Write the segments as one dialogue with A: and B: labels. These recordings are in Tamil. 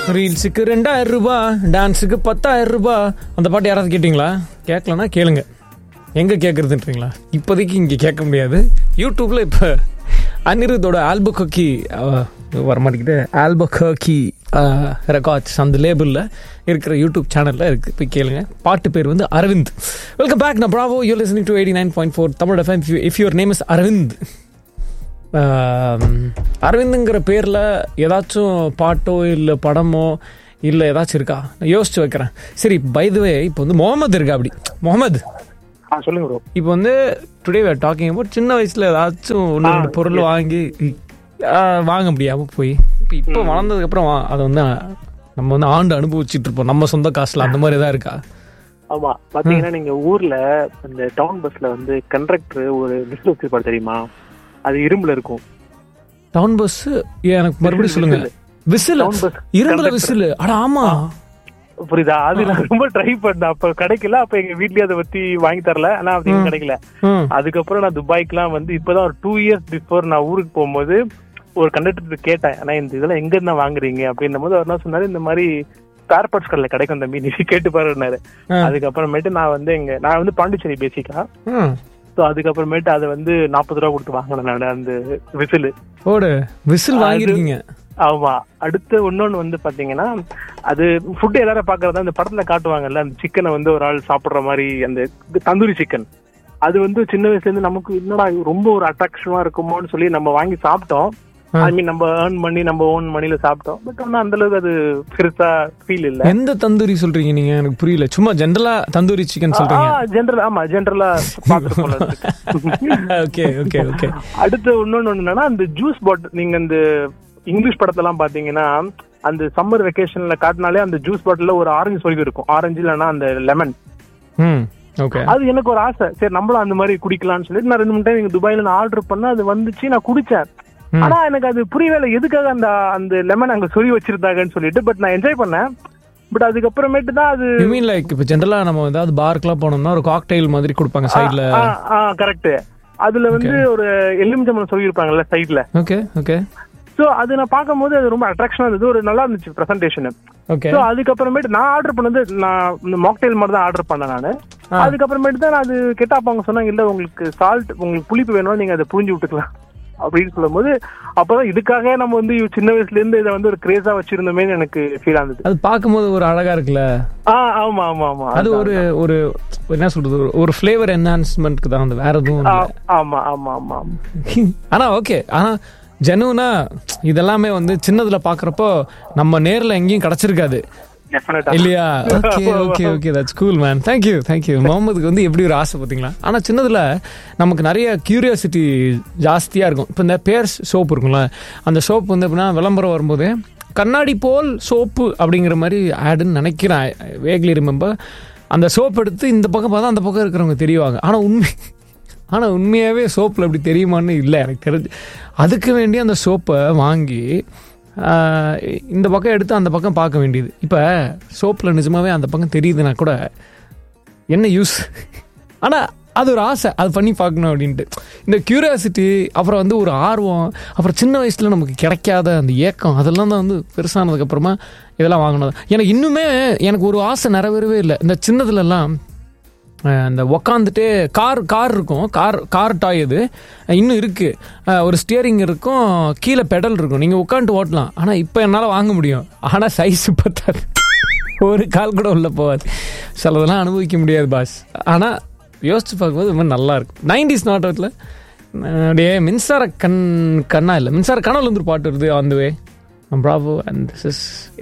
A: ரீல்ஸுக்கு ரெண்டாயிரம் ரூபாய் டான்ஸுக்கு பத்தாயிரம் ரூபாய் அந்த பாட்டு யாராவது கேட்டிங்களா கேட்கலனா கேளுங்க எங்கே கேட்குறதுன்றீங்களா இப்போதைக்கு இங்கே கேட்க முடியாது யூடியூப்பில் இப்போ அனிருத்தோட ஆல்புகோக்கி வர மாட்டேங்குது ஆல்புகோக்கி ரெக்கார்ட்ஸ் அந்த லேபிளில் இருக்கிற யூடியூப் சேனலில் இருக்குது போய் கேளுங்க பாட்டு பேர் வந்து அரவிந்த் வெல்கம் பேக் நான் bravo you listening to eighty nine point four Tamil FM if your name is Aravind ஆம், அரவிந்துங்கிற பேரில் ஏதாச்சும் பாட்டோ இல்லை படமோ இல்லை ஏதாச்சும் இருக்கா நான் யோசிச்சு வைக்கிறேன் சரி பைதுவே இப்போ வந்து முகமது இருக்கா அப்படி முகமது
B: ஆ சொல்லுங்க ப்ரோ
A: இப்போ வந்து டுடே வேர் டாக்கிங் அபவுட் சின்ன வயசில் ஏதாச்சும் ஒன்று ரெண்டு பொருள் வாங்கி ஆ, வாங்க முடியாமல் போய் இப்போ இப்போ வளர்ந்ததுக்கப்புறம் அதை வந்து நம்ம வந்து ஆண்டு அனுபவிச்சுட்டு இருப்போம் நம்ம சொந்த காசில் அந்த மாதிரி தான் இருக்கா
B: ஆமா பாத்தீங்கன்னா நீங்க ஊர்ல இந்த டவுன் பஸ்ல வந்து கண்டக்டர் ஒரு லிஸ்ட் வச்சிருப்பாரு தெரியுமா அது இரும்புல இருக்கும்
A: டவுன் பஸ் எனக்கு மறுபடியும் சொல்லுங்க விசில்
B: Town bus
A: இரும்புல
B: conductor.
A: விசில் அட ஆமா
B: புரியுதா அது நான் ரொம்ப ட்ரை பண்ணேன் அப்ப கிடைக்கல அப்ப எங்க வீட்லயே அதை பத்தி வாங்கி தரல ஆனா அது
A: ம்.
B: கிடைக்கல
A: ம்
B: அதுக்கப்புறம் நான் துபாய்க்குலாம் வந்து இப்பதான் ஒரு டூ இயர்ஸ் பிஃபோர் நான் ஊருக்கு போகும்போது ஒரு கண்டக்டர் கேட்டேன் ஆனா இந்த இதெல்லாம் எங்க இருந்தா வாங்குறீங்க அப்படின்னும் போது அவர் என்ன சொன்னாரு இந்த மாதிரி ஸ்பேர் பார்ட்ஸ் கடையில கிடைக்கும் தம்பி நீ கேட்டு பாருன்னாரு
A: ஆ.
B: அதுக்கப்புறமேட்டு நான் வந்து எங்க நான் வந்து பாண்டிச்சேரி பேசிக்கா
A: ம்
B: ஸோ அதுக்கப்புறமேட்டு அதை வந்து நாற்பது ரூபா கொடுத்து வாங்கினேன் நான் அந்த விசில்
A: ஓடு விசில்
B: அது-
A: வாங்கிருக்கீங்க
B: ஆமா அடுத்து இன்னொன்னு வந்து பாத்தீங்கன்னா அது ஃபுட் எல்லாரும் பாக்குறதா அந்த படத்துல காட்டுவாங்கல்ல அந்த சிக்கனை வந்து ஒரு ஆள் சாப்பிடுற மாதிரி அந்த தந்தூரி சிக்கன் அது வந்து சின்ன வயசுல இருந்து நமக்கு என்னடா இது ரொம்ப ஒரு அட்ராக்ஷனா இருக்குமோன்னு சொல்லி நம்ம வாங்கி சாப்பிட்டோம்
A: ஆ.
B: ஐ மீன் நம்ம ஏர்ன் பண்ணி நம்ம ஓன் மணில சாப்பிட்டோம் பட் ஆனா அந்த அளவுக்கு அது பெருசா ஃபீல் இல்ல
A: எந்த தந்தூரி சொல்றீங்க நீங்க எனக்கு புரியல சும்மா ஜென்ரலா தந்தூரி சிக்கன் சொல்றீங்க
B: ஜென்ரல் ஆமா ஜென்ரலா பாத்துட்டு போல
A: ஓகே ஓகே ஓகே
B: அடுத்து இன்னொன்னு ஒண்ணு என்னன்னா அந்த ஜூஸ் பாட்டில் நீங்க இந்த இங்கிலீஷ் படத்தெல்லாம் பாத்தீங்கன்னா அந்த சம்மர் வெக்கேஷன்ல காட்டினாலே அந்த ஜூஸ் பாட்டில்ல ஒரு ஆரஞ்சு சொல்லி இருக்கும் ஆரஞ்சு இல்லைன்னா அந்த லெமன்
A: ம் ஓகே
B: அது எனக்கு ஒரு ஆசை சரி நம்மளும் அந்த மாதிரி குடிக்கலாம்னு சொல்லிட்டு நான் ரெண்டு மூணு டைம் இங்க துபாயில நான் ஆர்டர் பண்ண அது வந்துச்சு நான் குடிச்சேன்
A: ம்.
B: ஆனா எனக்கு அது புரியவே இல்லை எதுக்காக அந்த அந்த லெமன் அங்க சொல்லி வச்சிருந்தாங்கன்னு சொல்லிட்டு பட் நான் என்ஜாய் பண்ணேன் பட் அதுக்கப்புறமேட்டு தான் அது
A: யூ மீன் லைக் இப்போ ஜென்ரலா நம்ம ஏதாவது பார்க்குலாம் போனோம்னா ஒரு காக்டெயில் மாதிரி கொடுப்பாங்க சைடுல
B: கரெக்ட் அதுல வந்து ஒரு எலுமிச்சம்பழம் சொல்லி இருப்பாங்கல்ல சைட்ல
A: ஓகே ஓகே
B: சோ அது நான் பார்க்கும்போது அது ரொம்ப அட்ராக்ஷனா இருந்தது ஒரு நல்லா இருந்துச்சு பிரசன்டேஷன்
A: ஓகே
B: சோ அதுக்கப்புறமேட்டு நான் ஆர்டர் பண்ணது நான் இந்த மாக்டெயில் மாதிரி தான் ஆர்டர் பண்ணேன் நானு
A: ஆ.
B: அதுக்கப்புறமேட்டு தான் நான் அது கேட்டா அப்ப அவங்க சொன்னாங்க இல்ல உங்களுக்கு சால்ட் உங்களுக்கு புளிப்பு வேணும்னா நீங்க அதை புரிஞ்சு விட்டுக்கலாம் அப்படின்னு சொல்லும்போது அப்பதான் இதுக்காக நம்ம வந்து சின்ன வயசுல இருந்து இதை வந்து ஒரு கிரேஸா வச்சிருந்தோமேன்னு எனக்கு ஃபீல் ஆனது
A: அது பார்க்கும்போது ஒரு அழகா இருக்குல்ல
B: ஆ ஆமா ஆமா ஆமா
A: அது ஒரு ஒரு என்ன சொல்றது ஒரு- ஒரு ஃப்ளேவர் என்ஹான்ஸ்மெண்ட்க்கு தான் அது வேற எதுவும்
B: ஆ,
A: இல்ல.
B: ஆமா ஆமா ஆமா ஆமா
A: ஆனா ஓகே ஆனா ஜெனுனா இதெல்லாமே வந்து சின்னதுல பாக்குறப்போ நம்ம நேர்ல எங்கேயும் கிடைச்சிருக்காது
B: டெஃபினட்டா
A: இல்லையா okay okay okay that's cool man thank you thank you முகமதுக்கு வந்து எப்படி ஒரு ஆசை பார்த்தீங்களா ஆனால் சின்னதில் நமக்கு நிறைய கியூரியாசிட்டி ஜாஸ்தியாக இருக்கும் இப்போ இந்த பேர்ஸ் சோப்பு இருக்கும்ல அந்த சோப்பு வந்து எப்படின்னா விளம்பரம் வரும்போது கண்ணாடி போல் சோப்பு அப்படிங்கிற மாதிரி ஆடுன்னு நினைக்கிறேன் வேக்லி ரிமெம்பர் அந்த சோப் எடுத்து இந்த பக்கம் பார்த்தா அந்த பக்கம் இருக்கிறவங்க தெரியுவாங்க ஆனால் உண்மை ஆனால் உண்மையாகவே சோப்பில் அப்படி தெரியுமான்னு இல்லை எனக்கு தெரிஞ்சு அதுக்கு வேண்டி அந்த சோப்பை வாங்கி ஆஹ், இந்த பக்கம் எடுத்து அந்த பக்கம் பார்க்க வேண்டியது இப்போ சோப்பில் நிஜமாவே அந்த பக்கம் தெரியுதுன்னா கூட என்ன யூஸ் ஆனால் அது ஒரு ஆசை அது பண்ணி பார்க்கணும் அப்படின்ட்டு இந்த கியூரியாசிட்டி அப்புறம் வந்து ஒரு ஆர்வம் அப்புறம் சின்ன வயசில் நமக்கு கிடைக்காத அந்த ஏக்கம் அதெல்லாம் தான் வந்து பெருசானதுக்கப்புறமா இதெல்லாம் வாங்கினது எனக்கு இன்னுமே எனக்கு ஒரு ஆசை நிறைவேறவே இல்லை இந்த சின்னதுலலாம் அஹ் இந்த உக்காந்துட்டு கார் கார் இருக்கும் கார் கார் டாய் இது இன்னும் இருக்கு அஹ் ஒரு ஸ்டியரிங் இருக்கும் கீழே பெடல் இருக்கும் நீங்கள் உட்காந்துட்டு ஓட்டலாம் ஆனால் இப்போ என்னால் வாங்க முடியும் ஆனால் சைஸ் பத்தாது ஒரு கால் கூட உள்ள போகாது சிலதெல்லாம் அனுபவிக்க முடியாது பாஸ் ஆனால் யோசிச்சு பார்க்கும்போது ரொம்ப நல்லா இருக்கும் நைன்டிஸ் நாட்டத்தில் அப்படியே மின்சார கண் கண்ணா இல்லை மின்சார கனவுல இருந்து ஒரு பாட்டு வருது on the way Bravo, and this is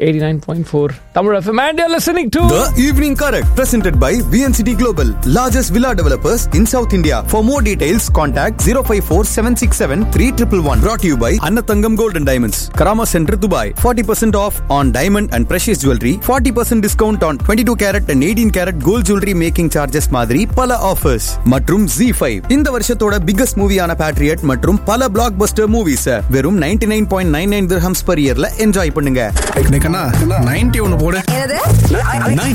A: 89.4 Tamil FM, and you're listening to
C: The Evening Correct, presented by VNCT Global, largest villa developers in South India. For more details, contact 054 767 3111. Brought to you by Annatangam Gold and Diamonds, Karama Center, Dubai. 40% off on diamond and precious jewelry. 40% discount on 22 carat and 18 carat gold jewelry making charges மாதிரி பல ஆஃபர்ஸ் மற்றும் Z5 இந்த வருஷத்தோட பிகஸ்ட் மூவியான பேட்ரியட் மற்றும் பல பிளாக் பஸ்டர் மூவிஸ் வெறும் 99.99 nine point nine nine dirhams per இயர்ல என்ஜாய் பண்ணுங்க
D: நைன்டி ஒன்னு போடு
E: என்னது